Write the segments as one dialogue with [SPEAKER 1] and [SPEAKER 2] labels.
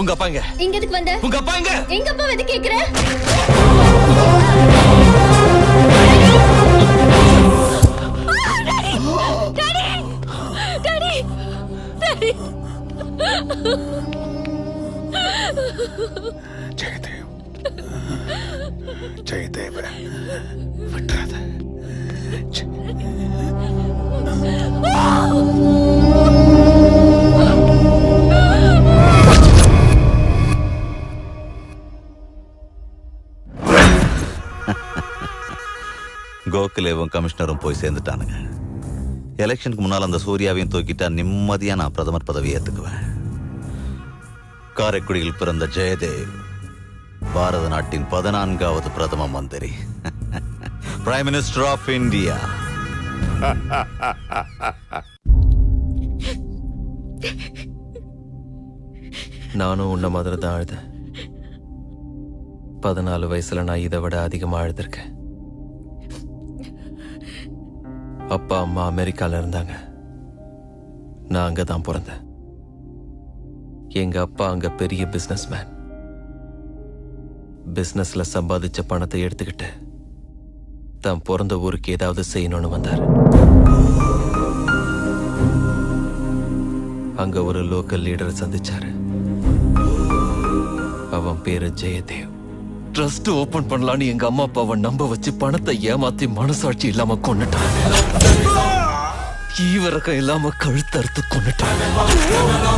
[SPEAKER 1] உங்க அப்பா எங்க
[SPEAKER 2] இங்க எதுக்கு வந்த
[SPEAKER 1] உங்க அப்பா எங்க
[SPEAKER 2] எங்க அப்பா வந்து கேக்குற டாடி டாடி
[SPEAKER 3] ஜெயதேவ் ஜெயதேவ விட்டுறாத
[SPEAKER 4] கோகுலேவும் கமிஷனரும் போய் சேர்ந்துட்டானுங்க எலெக்ஷனுக்கு முன்னால் அந்த சூர்யாவையும் தூக்கிட்டா நிம்மதியா நான் பிரதமர் பதவி ஏத்துக்குவேன் காரைக்குடியில் பிறந்த ஜெயதேவ் பாரத நாட்டின் பதினான்காவது பிரதம மந்திரி பிரைம் மினிஸ்டர் ஆஃப் இந்தியா
[SPEAKER 1] நானும் உன்ன மாதிரி தான் அழுதேன் பதினாலு வயசுல நான் இதை விட அதிகமா அழுதுருக்கேன் அப்பா அம்மா அமெரிக்கால இருந்தாங்க நான் அங்க தான் பிறந்தேன் எங்க அப்பா அங்க பெரிய பிசினஸ் மேன் பிசினஸ்ல சம்பாதிச்ச பணத்தை எடுத்துக்கிட்டு தான் பிறந்த ஊருக்கு ஏதாவது செய்யணும்னு வந்தாரு அங்க ஒரு லோக்கல் லீடரை சந்திச்சாரு அவன் பேரு ஜெயதேவ் ட்ரஸ்ட் ஓபன் பண்ணலான்னு எங்க அம்மா அப்பாவை நம்ப வச்சு பணத்தை ஏமாத்தி மனசாட்சி இல்லாம கொண்டுட்டாங்க ஈவரக்கம் இல்லாம கழுத்தறுத்து கொண்டுட்டாங்க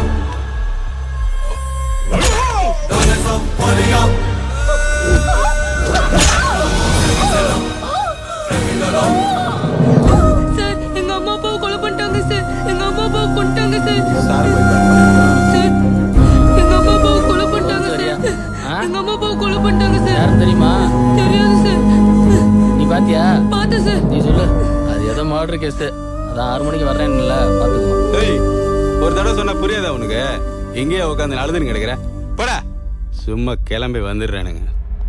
[SPEAKER 5] சார் எங்க அம்மா அப்பாவை கொலை பண்ணிட்டாங்க சார் எங்க அம்மா அப்பாவை கொண்டுட்டாங்க சார் சார் எங்க அம்மா அப்பாவை கொலை பண்ணிட்டாங்க சார் எங்க அம்மா அப்பாவை கொலை பண்ணிட்டாங்க சார்
[SPEAKER 6] யாரும் தெரியுமா
[SPEAKER 5] தெரியாது சார்
[SPEAKER 6] நீ பாத்தியா
[SPEAKER 5] பார்த்தேன் சார்
[SPEAKER 6] நீ சொல்லு அது ஏதோ மர்டர் கேஸ் அதான் ஆறு மணிக்கு வர்றேன்ல பாத்துக்கோ
[SPEAKER 7] ஏய் ஒரு தடவை சொன்னா புரியாதா உனக்கு எங்கேயோ உட்காந்து அழுதுன்னு கிடக்குற போடா சும்மா கிளம்பி வந்துடுறானுங்க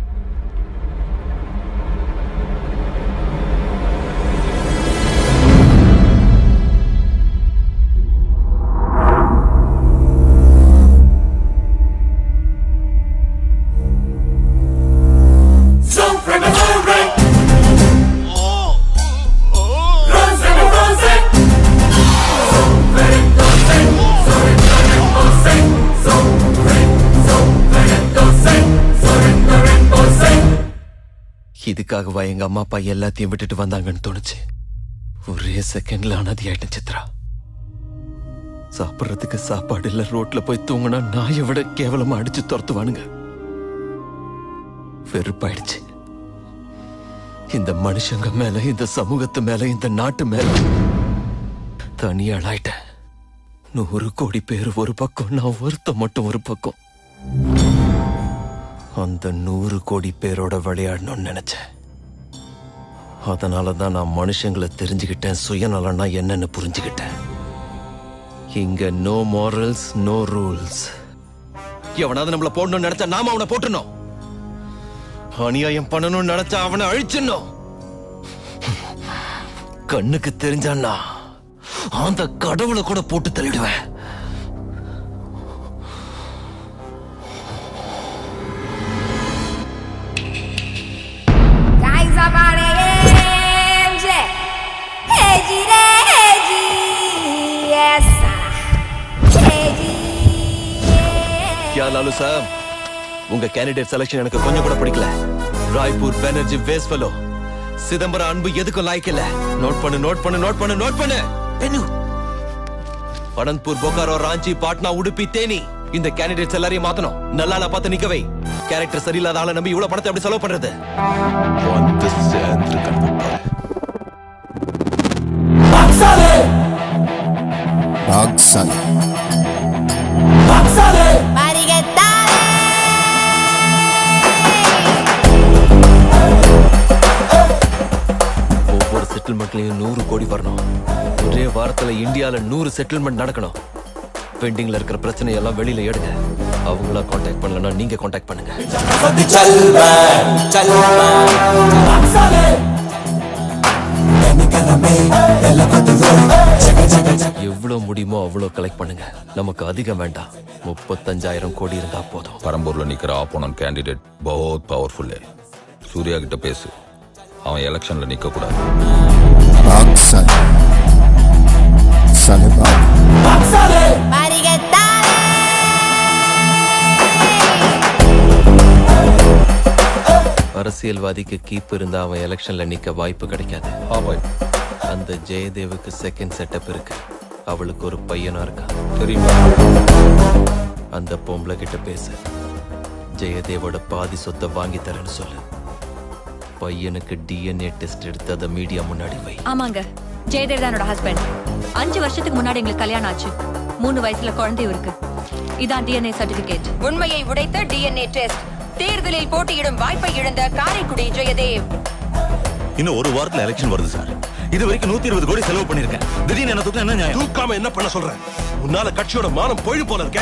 [SPEAKER 1] இதுக்காகவா எங்க அம்மா அப்பா எல்லாத்தையும் விட்டுட்டு வந்தாங்கன்னு தோணுச்சு ஒரே செகண்ட்ல அனாதி ஆயிட்டேன் சித்ரா சாப்பிடுறதுக்கு சாப்பாடு இல்ல ரோட்ல போய் தூங்கினா நாயை விட கேவலமா அடிச்சு துரத்துவானுங்க வெறுப்பாயிடுச்சு இந்த மனுஷங்க மேல இந்த சமூகத்து மேல இந்த நாட்டு மேல தனியாளாயிட்டேன் நூறு கோடி பேர் ஒரு பக்கம் நான் ஒருத்த மட்டும் ஒரு பக்கம் அந்த நூறு கோடி பேரோட விளையாடணும்னு நினைச்சேன் அதனால தான் நான் மனுஷங்களை தெரிஞ்சுக்கிட்டேன் சுயநலம்னா என்னன்னு புரிஞ்சுக்கிட்டேன் இங்க நோ மாரல்ஸ் நோ ரூல்ஸ் எவனாவது நம்மள போடணும்னு நினைச்சா நாம அவனை போட்டுனோம் அநியாயம் பண்ணணும்னு நினைச்சா அவனை அழிச்சிடணும் கண்ணுக்கு தெரிஞ்சான்னா அந்த கடவுளை கூட போட்டு தள்ளிடுவேன்
[SPEAKER 8] Guys up on MJ. Hey G hey G. Yes. Hey G.
[SPEAKER 1] क्या लालू साहब உங்க கேண்டிடேட் செலக்ஷன் எனக்கு கொஞ்சம் கூட பிடிக்கல ராய்பூர் பானர்ஜி வேஸ் ஃபெலோ சிதம்பரம் அன்பு எதுக்கும் லாய்க்கு இல்ல நோட் பண்ணு நோட் பண்ணு நோட் பண்ணு நோட் பண்ணு பெண்ணு அனந்த்பூர் பொக்காரோ ராஞ்சி பாட்னா உடுப்பி தேனி இந்த கேண்டிடேட்ஸ் எல்லாரையும் மாத்தணும் நல்லால பார்த்து நிக்க வை கேரக்டர் சரியில்லாத ஆளை நம்பி இவ்வளவு பணத்தை எப்படி செலவு பண்றது
[SPEAKER 3] வந்து சேர்ந்துருக்கிறது
[SPEAKER 9] பாக்ஸாலே
[SPEAKER 1] ஒவ்வொரு செட்டில்மெண்ட்லயும் நூறு கோடி வரணும் ஒரே வாரத்துல இந்தியால நூறு செட்டில்மெண்ட் நடக்கணும் பெண்டிங்ல இருக்கிற பிரச்சனை எல்லாம் வெளியில எடுங்க அவங்கள காண்டாக்ட் பண்ணலன்னா நீங்க காண்டாக்ட் பண்ணுங்க எவ்வளவு முடியுமோ அவ்வளவு கலெக்ட் பண்ணுங்க நமக்கு அதிகம் வேண்டாம் முப்பத்தஞ்சாயிரம் கோடி இருந்தா போதும்
[SPEAKER 3] பரம்பூர்ல நிக்கிற ஆப்போனன்ட் கேண்டிடேட் பஹுத் பவர்ஃபுல்லு சூர்யா கிட்ட பேசு அவன் எலெக்ஷன்ல நிக்க கூடாது
[SPEAKER 9] Rock Sun. Salibab.
[SPEAKER 1] அரசியல்வாதிக்கு கீப் இருந்தா அவன் எலெக்ஷன்ல நிக்க வாய்ப்பு கிடைக்காது
[SPEAKER 3] ஆ பாய்
[SPEAKER 1] அந்த ஜெயதேவுக்கு செகண்ட் செட்டப் இருக்கு அவளுக்கு ஒரு பையனா இருக்கான்
[SPEAKER 3] தெரியுமா
[SPEAKER 1] அந்த பொம்பளை கிட்ட பேசு ஜெயதேவோட பாதி சொத்தை வாங்கி தரேன்னு சொல்லு பையனுக்கு டிஎன்ஏ டெஸ்ட் எடுத்து அதை மீடியா முன்னாடி வை
[SPEAKER 10] ஆமாங்க ஜெயதேவ் தான் என்னோட ஹஸ்பண்ட் அஞ்சு வருஷத்துக்கு முன்னாடி எங்களுக்கு கல்யாணம் ஆச்சு மூணு வயசுல குழந்தையும் இருக்கு இதான் டிஎன்ஏ சர்டிபிகேட்
[SPEAKER 8] உண்மையை உடைத்த டிஎன்ஏ டெஸ்ட் தேர்தலில் போட்டியிடும் வாய்ப்பை இழந்த காரைக்குடி ஜெயதேவ்
[SPEAKER 4] இன்னும் ஒரு வாரத்துல எலெக்ஷன் வருது சார் இது வரைக்கும் நூத்தி இருபது கோடி செலவு பண்ணிருக்கேன் திடீர்னு என்ன தூக்கம் என்ன நியாயம்
[SPEAKER 11] தூக்காம என்ன பண்ண சொல்ற உன்னால கட்சியோட மானம் போயிடு போல இருக்க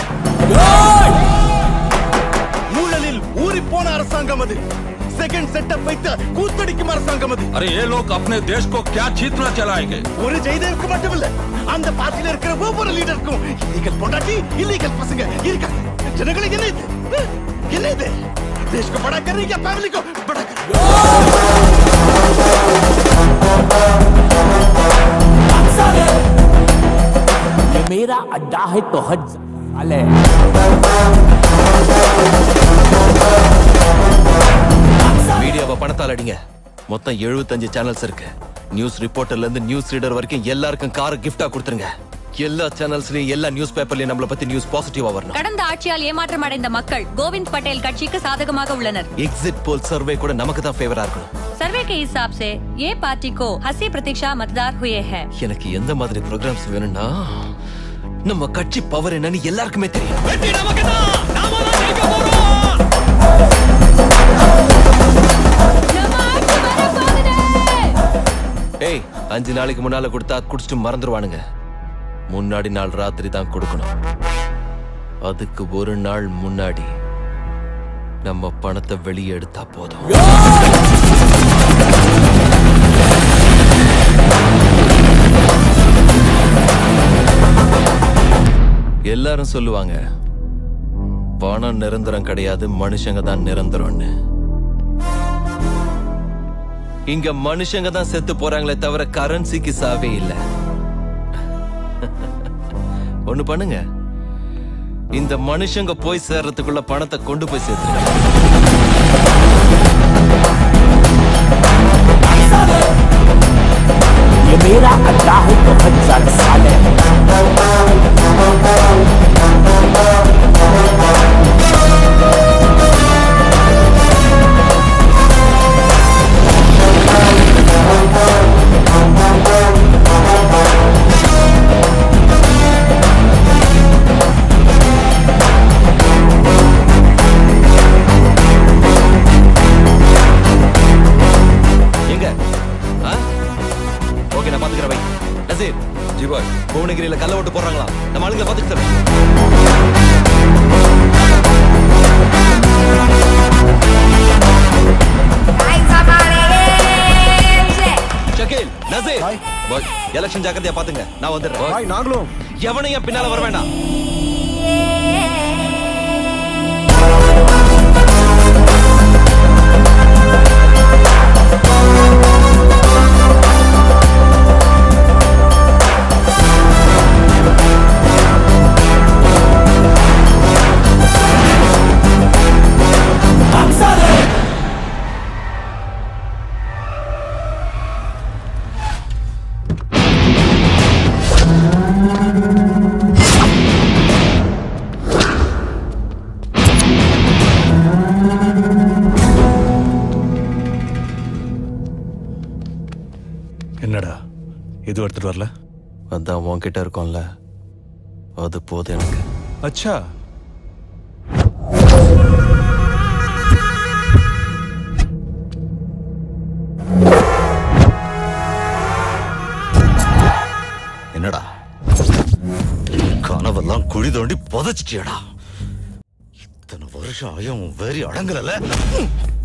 [SPEAKER 11] ஊழலில் ஊறி போன அரசாங்கம் அது செகண்ட் செட்டப் வைத்து கூத்தடிக்கும் அரசாங்கம் அது
[SPEAKER 3] अरे ये लोग अपने देश को क्या जीतना चलाएंगे
[SPEAKER 11] ஒரு ஜெயதேவுக்கு மட்டுமில்ல அந்த பார்ட்டியில இருக்கிற ஒவ்வொரு லீடருக்கும் இல்லீகல் பொண்டாட்டி இல்லீகல் பசங்க இருக்காங்க ஜனங்களுக்கு என்ன இது என்ன இது देश को बड़ा कर रही है फैमिली को बड़ा कर
[SPEAKER 12] ये मेरा अड्डा है तो हज साले
[SPEAKER 1] மீடியாவை பணத்தால் அடிங்க மொத்தம் 75 சேனல்ஸ் இருக்கு நியூஸ் ரிப்போர்ட்டர்ல இருந்து நியூஸ் ரீடர் வரைக்கும் எல்லாருக்கும் காரை கிஃப்டா கொடுத்துருங்க எல்லா சேனல்ஸ்லயும் எல்லா நியூஸ் பேப்பர்லயும் நம்மள பத்தி நியூஸ் பாசிட்டிவா வரணும்
[SPEAKER 10] கடந்த ஆட்சியால் ஏமாற்றம் அடைந்த மக்கள் கோவிந்த் பட்டேல் கட்சிக்கு சாதகமாக உள்ளனர்
[SPEAKER 1] எக்ஸிட் போல் சர்வே கூட நமக்கு தான் ஃபேவரா இருக்கணும்
[SPEAKER 10] सर्वे के हिसाब से ये पार्टी को हंसी प्रतीक्षा मतदार हुए हैं
[SPEAKER 1] எனக்கு எந்த மாதிரி ப்ரோக்ராம்ஸ் வேணும்னா நம்ம கட்சி பவர் என்னன்னு எல்லாருக்குமே தெரியும் ஏய் அஞ்சு நாளைக்கு முன்னால கொடுத்தா குடிச்சிட்டு மறந்துடுவானுங்க முன்னாடி நாள் ராத்திரி தான் கொடுக்கணும் அதுக்கு ஒரு நாள் முன்னாடி நம்ம பணத்தை வெளியே எடுத்தா போதும் எல்லாரும் சொல்லுவாங்க பணம் நிரந்தரம் கிடையாது மனுஷங்க தான் நிரந்தரம்னு இங்க மனுஷங்க தான் செத்து போறாங்களே தவிர கரன்சிக்கு சாவே இல்ல ஒண்ணு பண்ணுங்க இந்த மனுஷங்க போய் சேர்றதுக்குள்ள பணத்தை கொண்டு போய் சேர்த்துருங்க
[SPEAKER 12] ये मेरा अड्डा है तो हज साले
[SPEAKER 1] எங்க ஆ? ஓகே நான் பாத்துக்கிறேன் வை நசீர்
[SPEAKER 3] जी भाई
[SPEAKER 1] புவனகிரியில கல்ல ஓட்டு போடுறாங்களா நம்ம ஆளுங்களை பாத்துக்கிட்டு ஷக்கீல் நசீர்
[SPEAKER 3] பாய்
[SPEAKER 1] எலெக்ஷன் ஜாக்கிரதையா பாத்துங்க நான் வந்துடுறேன்
[SPEAKER 11] நாங்களும்
[SPEAKER 1] எவனையும் பின்னால வர வேண்டாம்
[SPEAKER 11] என்னடா எதுவும் எடுத்துட்டு வரல
[SPEAKER 1] அதான் உன்கிட்ட இருக்கோம்ல அது போதும் எனக்கு
[SPEAKER 11] அச்சா
[SPEAKER 4] என்னடா கனவெல்லாம் குழி தோண்டி புதைச்சிட்டியடா இத்தனை வருஷம் ஆயும் வெறி அடங்கல